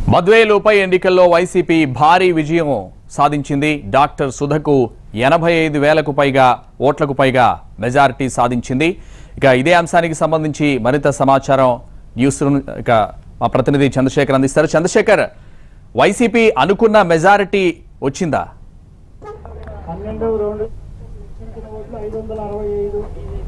మద్వేలు ఉప ఎన్నికల్లో వైసీపీ భారీ విజయం సాధించింది డాక్టర్ సుధకు ఎనభై ఐదు వేలకు పైగా ఓట్లకు పైగా మెజారిటీ సాధించింది ఇక ఇదే అంశానికి సంబంధించి మరింత సమాచారం న్యూస్ రూమ్ ఇక మా ప్రతినిధి చంద్రశేఖర్ అందిస్తారు చంద్రశేఖర్ వైసీపీ అనుకున్న మెజారిటీ వచ్చిందా పన్నెండవ రౌండ్ లెక్కించిన ఓట్లు ఐదు వందల అరవై ఐదు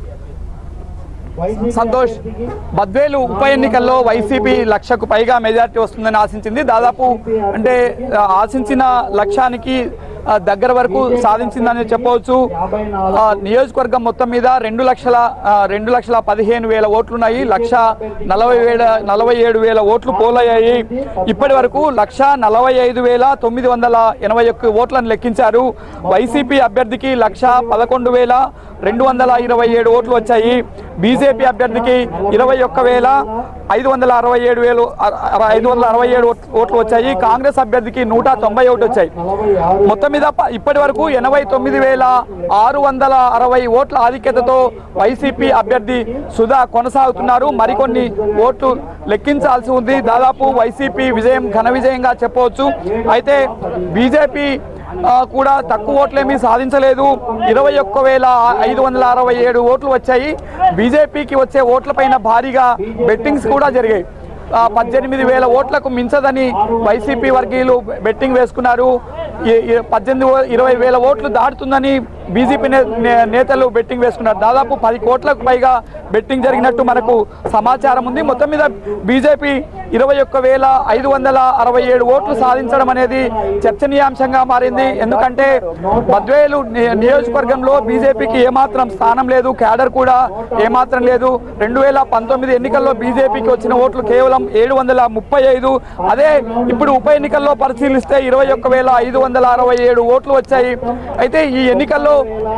సంతోష్ బద్వేలు ఉప ఎన్నికల్లో వైసీపీ లక్షకు పైగా మెజారిటీ వస్తుందని ఆశించింది దాదాపు అంటే ఆ, ఆశించిన లక్ష్యానికి ఆ, దగ్గర వరకు సాధించిందని చెప్పవచ్చు ఆ, నియోజకవర్గం మొత్తం మీద రెండు లక్షల ఆ, రెండు లక్షల పదిహేను వేల ఓట్లున్నాయి లక్ష నలభై వేల నలభై ఏడు వేల ఓట్లు పోలయ్యాయి ఇప్పటి వరకు లక్ష నలభై ఐదు వేల తొమ్మిది వందల ఎనభై ఒక్క ఓట్లను లెక్కించారు వైసీపీ అభ్యర్థికి లక్ష పదకొండు వేల రెండు వందల ఇరవై ఏడు ఓట్లు వచ్చాయి బీజేపీ అభ్యర్థికి ఇరవై ఒక్క వేల ఐదు వందల అరవై ఏడు వేలు అర- ఐదు వందల అరవై ఏడు ఓట్- ఓట్లు వచ్చాయి కాంగ్రెస్ అభ్యర్థికి నూట తొంభై ఒకటి వచ్చాయి మొత్తం మీద ప- ఇప్పటి వరకు ఎనభై తొమ్మిది వేల ఆరు వందల అరవై ఓట్ల ఆధిక్యతతో వైసీపీ అభ్యర్థి సుధా కొనసాగుతున్నారు మరికొన్ని ఓట్లు లెక్కించాల్సి ఉంది దాదాపు వైసీపీ విజయం ఘన విజయంగా చెప్పవచ్చు అయితే బీజేపీ ఆ, కూడా తక్కువ ఓట్లేమీ సాధించలేదు ఇరవై ఒక్క వేల ఐదు వందల అరవై ఏడు ఓట్లు వచ్చాయి బీజేపీకి వచ్చే ఓట్లపైన భారీగా బెట్టింగ్స్ కూడా జరిగాయి ఆ, పద్దెనిమిది వేల ఓట్లకు మించదని వైసీపీ వర్గీయులు బెట్టింగ్ వేసుకున్నారు ఈ- ఈ పద్దెనిమిది ఓ- ఇరవై వేల ఓట్లు దాటుతుందని బీజేపీ నే- నే- నేతలు బెట్టింగ్ వేసుకున్నారు దాదాపు పది కోట్లకు పైగా బెట్టింగ్ జరిగినట్టు మనకు సమాచారం ఉంది మొత్తం మీద బీజేపీ ఇరవై ఒక్క వేల ఐదు వందల అరవై ఏడు ఓట్లు సాధించడం అనేది చర్చనీయాంశంగా మారింది ఎందుకంటే బద్వేలు ని- నియోజకవర్గంలో బీజేపీకి ఏమాత్రం స్థానం లేదు క్యాడర్ కూడా ఏమాత్రం లేదు రెండు వేల పంతొమ్మిది ఎన్నికల్లో బీజేపీకి వచ్చిన ఓట్లు కేవలం ఏడు వందల ముప్పై ఐదు అదే ఇప్పుడు ఉప ఎన్నికల్లో పరిశీలిస్తే ఇరవై ఒక్క వేల ఐదు వందల అరవై ఏడు ఓట్లు వచ్చాయి అయితే ఈ ఎన్నికల్లో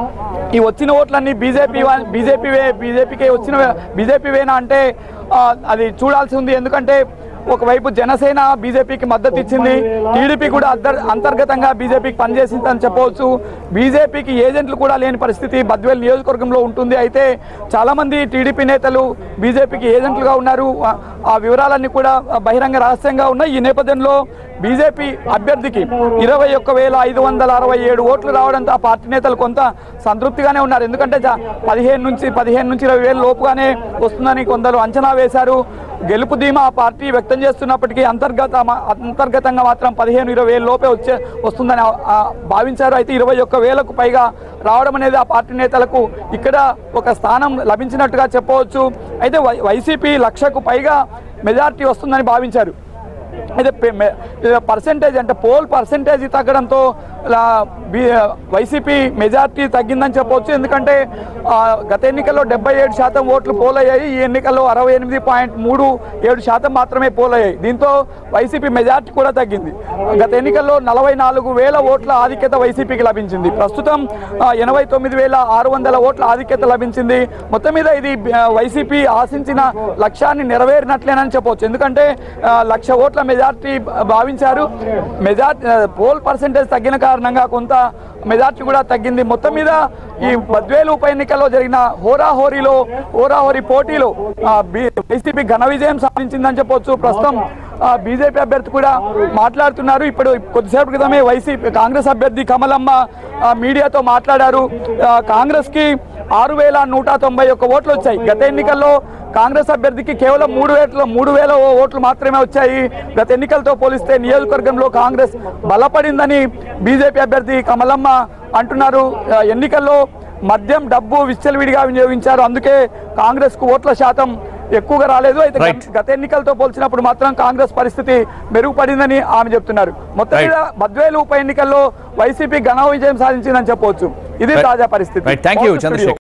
ఈ వచ్చిన ఓట్లన్నీ బీజేపీ బీజేపీ బీజేపీకే వచ్చిన బీజేపీవేనా అంటే ఆ, అది చూడాల్సి ఉంది ఎందుకంటే ఒకవైపు జనసేన బీజేపీకి మద్దతు ఇచ్చింది టీడీపీ కూడా అద్దర్ అంతర్గతంగా బీజేపీకి పనిచేసిందని చెప్పవచ్చు బీజేపీకి ఏజెంట్లు కూడా లేని పరిస్థితి బద్వేల్ నియోజకవర్గంలో ఉంటుంది అయితే చాలామంది టీడీపీ నేతలు బీజేపీకి ఏజెంట్లుగా ఉన్నారు ఆ- ఆ వివరాలన్నీ కూడా బహిరంగ రహస్యంగా ఉన్నాయి ఈ నేపథ్యంలో బీజేపీ అభ్యర్థికి ఇరవై ఒక్క వేల ఐదు వందల అరవై ఏడు ఓట్లు రావడంతో ఆ పార్టీ నేతలు కొంత సంతృప్తిగానే ఉన్నారు ఎందుకంటే జా- పదిహేను నుంచి పదిహేను నుంచి ఇరవై వేలు లోపుగానే వస్తుందని కొందరు అంచనా వేశారు గెలుపు ధీమా ఆ పార్టీ వ్యక్తం చేస్తున్నప్పటికీ అంతర్గత అంతర్గతంగా మాత్రం పదిహేను ఇరవై వేల లోపే వచ్చే వస్తుందని ఆ- ఆ భావించారు అయితే ఇరవై ఒక్క వేలకు పైగా రావడం అనేది ఆ పార్టీ నేతలకు ఇక్కడ ఒక స్థానం లభించినట్టుగా చెప్పవచ్చు అయితే వై- వైసీపీ లక్షకు పైగా మెజారిటీ వస్తుందని భావించారు అయితే పర్సెంటేజ్ అంటే పోల్ పర్సెంటేజ్ తగ్గడంతో లా- బి- వైసీపీ మెజార్టీ తగ్గిందని చెప్పవచ్చు ఎందుకంటే ఆ, గత ఎన్నికల్లో డెబ్బై ఏడు శాతం ఓట్లు పోల్ అయ్యాయి ఈ ఎన్నికల్లో అరవై ఎనిమిది పాయింట్ మూడు ఏడు శాతం మాత్రమే పోల్ అయ్యాయి దీంతో వైసీపీ మెజార్టీ కూడా తగ్గింది గత ఎన్నికల్లో నలభై నాలుగు వేల ఓట్ల ఆధిక్యత వైసీపీకి లభించింది ప్రస్తుతం ఆ, ఎనభై తొమ్మిది వేల ఆరు వందల ఓట్ల ఆధిక్యత లభించింది మొత్తం మీద ఇది ఆ, వైసీపీ ఆశించిన లక్ష్యాన్ని నెరవేరినట్లేనని చెప్పవచ్చు ఎందుకంటే ఆ, లక్ష ఓట్ల మెజార్టీ భావించారు మెజార్టీ పోల్ పర్సెంటేజ్ తగ్గిన కారణంగా కొంత మెజార్టీ కూడా తగ్గింది మొత్తం మీద ఈ బద్వేలు ఉప ఎన్నికల్లో జరిగిన హోరాహోరీలో హోరాహోరీ పోటీలో ఆ, బి- వైసీపీ ఘన విజయం సాధించిందని చెప్పొచ్చు ప్రస్తుతం ఆ, బీజేపీ అభ్యర్థి కూడా మాట్లాడుతున్నారు ఇప్పుడు కొద్దిసేపు క్రితమే వైసీపీ కాంగ్రెస్ అభ్యర్థి కమలమ్మ ఆ, మీడియాతో మాట్లాడారు ఆ, కాంగ్రెస్కి ఆరు వేల నూట తొంభై ఒక్క ఓట్లు వచ్చాయి గత ఎన్నికల్లో కాంగ్రెస్ అభ్యర్థికి కేవలం మూడు వేల మూడు వేల ఓట్లు మాత్రమే వచ్చాయి గత ఎన్నికలతో పోలిస్తే నియోజకవర్గంలో కాంగ్రెస్ బలపడిందని బీజేపీ అభ్యర్థి కమలమ్మ అంటున్నారు ఆ, ఎన్నికల్లో మద్యం డబ్బు విచ్చలవిడిగా వినియోగించారు అందుకే కాంగ్రెస్ కు ఓట్ల శాతం ఎక్కువగా రాలేదు అయితే గత- Right. గత ఎన్నికలతో పోల్చినప్పుడు మాత్రం కాంగ్రెస్ పరిస్థితి మెరుగుపడిందని ఆమె చెప్తున్నారు మొత్తం Right. మీద బద్వేలు ఉప ఎన్నికల్లో వైసీపీ ఘన విజయం సాధించిందని చెప్పవచ్చు ఇది Right. తాజా పరిస్థితి right thank you Over to studio. Chandrasekhar